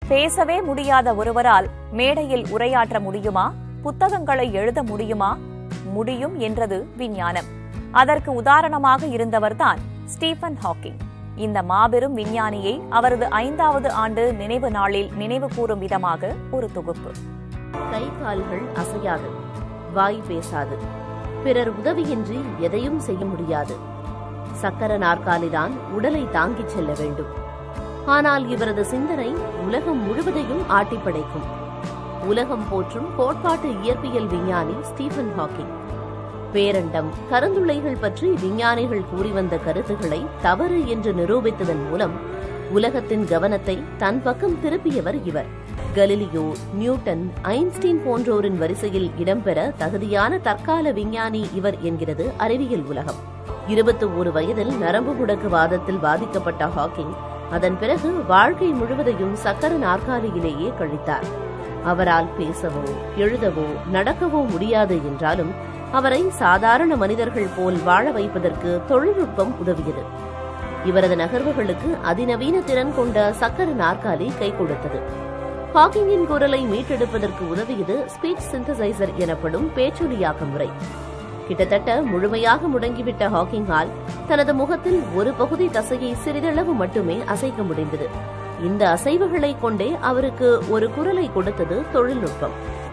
பேசவே முடியாத ஒருவரால் மேடையில் உரையாற்ற முடியுமா புத்தகங்களை எழுத முடியுமா முடியும் என்றது விஞ்ஞானம் அதற்கு உதாரணமாக இருந்தவர்தான் ஸ்டீபன் ஹாக்கிங் இந்த மாபெரும் விஞ்ஞானியை அவரது ஐந்தாவது ஆண்டு நினைவு நாளில் நினைவு கூறும் விதமாக ஒரு தொகுப்பு கை கால்கள் அசையாது வாய் பேசாது பிறர் உதவியின்றி எதையும் செய்ய முடியாது சக்கர நாற்காலிதான் உடலை தாங்கிச் செல்ல வேண்டும் ஆனால் இவரது சிந்தனை உலகம் முழுவதையும் ஆட்டிப்படைக்கும் உலகம் போற்றும் கோட்பாட்டு இயற்பியல் விஞ்ஞானி ஸ்டீபன் ஹாக்கிங் பேரண்டம் கருந்துளைகள் பற்றி விஞ்ஞானிகள் கூறி வந்த கருத்துக்களை தவறு என்று நிரூபித்ததன் மூலம் உலகத்தின் கவனத்தை தன் பக்கம் திருப்பியவர் இவர் கலிலியோ நியூட்டன் ஐன்ஸ்டீன் போன்றோரின் வரிசையில் இடம்பெற தகுதியான தற்கால விஞ்ஞானி இவர் என்கிறது அறிவியல் உலகம் இருபத்தி ஒரு வயதில் நரம்பு முடக்குவாதத்தில் பாதிக்கப்பட்ட ஹாக்கிங் அதன் பிறகு வாழ்க்கை முழுவதையும் சக்கர நாற்காலியிலேயே கழித்தார் அவரால் பேசவோ எழுதவோ நடக்கவோ முடியாது என்றாலும் அவரை சாதாரண மனிதர்கள் போல் வாழ வைப்பதற்கு தொழில்நுட்பம் உதவியது இவரது நகர்வுகளுக்கு அதிநவீன திறன் கொண்ட சக்கர நாற்காலி கை கொடுத்தது ஹாக்கிங்கின் குரலை மீட்டெடுப்பதற்கு உதவியது ஸ்பீச் சிந்தசைசர் எனப்படும் பேச்சொலியாக்க முறை கிட்டத்தட்ட முழுமையாக முடங்கிவிட்ட ஹாக்கிங்கால் தனது முகத்தில் ஒரு பகுதி தசையை சிறிதளவு மட்டுமே அசைக்க முடிந்தது இந்த அசைவுகளை கொண்டே அவருக்கு ஒரு குரலை கொடுத்தது தொழில்நுட்பம்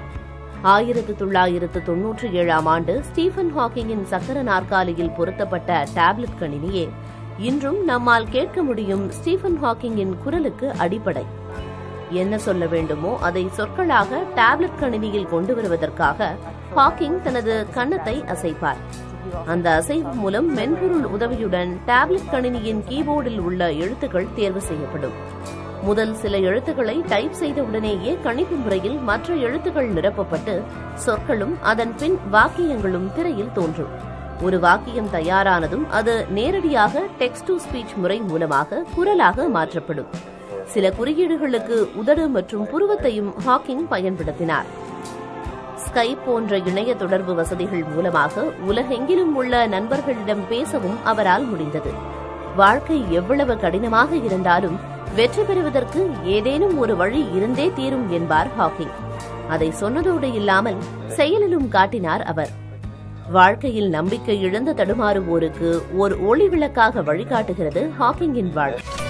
ஆயிரத்து தொள்ளாயிரத்து தொன்னூற்றி ஏழாம் ஆண்டு ஸ்டீபன் ஹாக்கிங்கின் சக்கர நாற்காலியில் பொருத்தப்பட்ட டேப்லெட் கணினியே இன்றும் நம்மால் கேட்க முடியும் ஸ்டீபன் ஹாக்கிங்கின் குரலுக்கு அடிப்படை என்ன சொல்ல வேண்டுமோ அதை சொற்களாக டேப்லெட் கணினியில் கொண்டு வருவதற்காக ஹாக்கிங் தனது கன்னத்தை அசைப்பார் அந்த அசைவு மூலம் மென்பொருள் உதவியுடன் டேப்லெட் கணினியின் கீபோர்டில் உள்ள எழுத்துக்கள் தேர்வு செய்யப்படும் முதல் சில எழுத்துக்களை டைப் செய்த உடனேயே கணிப்பு முறையில் மற்ற எழுத்துக்கள் நிரப்பப்பட்டு சொற்களும் அதன் பின் வாக்கியங்களும் திரையில் தோன்றும் ஒரு வாக்கியம் தயாரானதும் அது நேரடியாக டெக்ஸ்ட் டு ஸ்பீச் முறை மூலமாக குரலாக மாற்றப்படும் சில குறியீடுகளுக்கு உதடு மற்றும் புருவத்தையும் ஹாக்கிங் பயன்படுத்தினார் ஸ்கைப் போன்ற இணைய தொடர்பு வசதிகள் மூலமாக உலகெங்கிலும் உள்ள நண்பர்களிடம் பேசவும் அவரால் முடிந்தது வாழ்க்கை எவ்வளவு கடினமாக இருந்தாலும் வெற்றி பெறுவதற்கு ஏதேனும் ஒரு வழி இருந்தே தீரும் என்பார் ஹாக்கிங் அதை சொன்னதோடு இல்லாமல் செயலிலும் காட்டினார் அவர் வாழ்க்கையில் நம்பிக்கை இழந்து தடுமாறுவோருக்கு ஓர் ஒளி விளக்காக வழிகாட்டுகிறது ஹாக்கிங்கின் வாழ்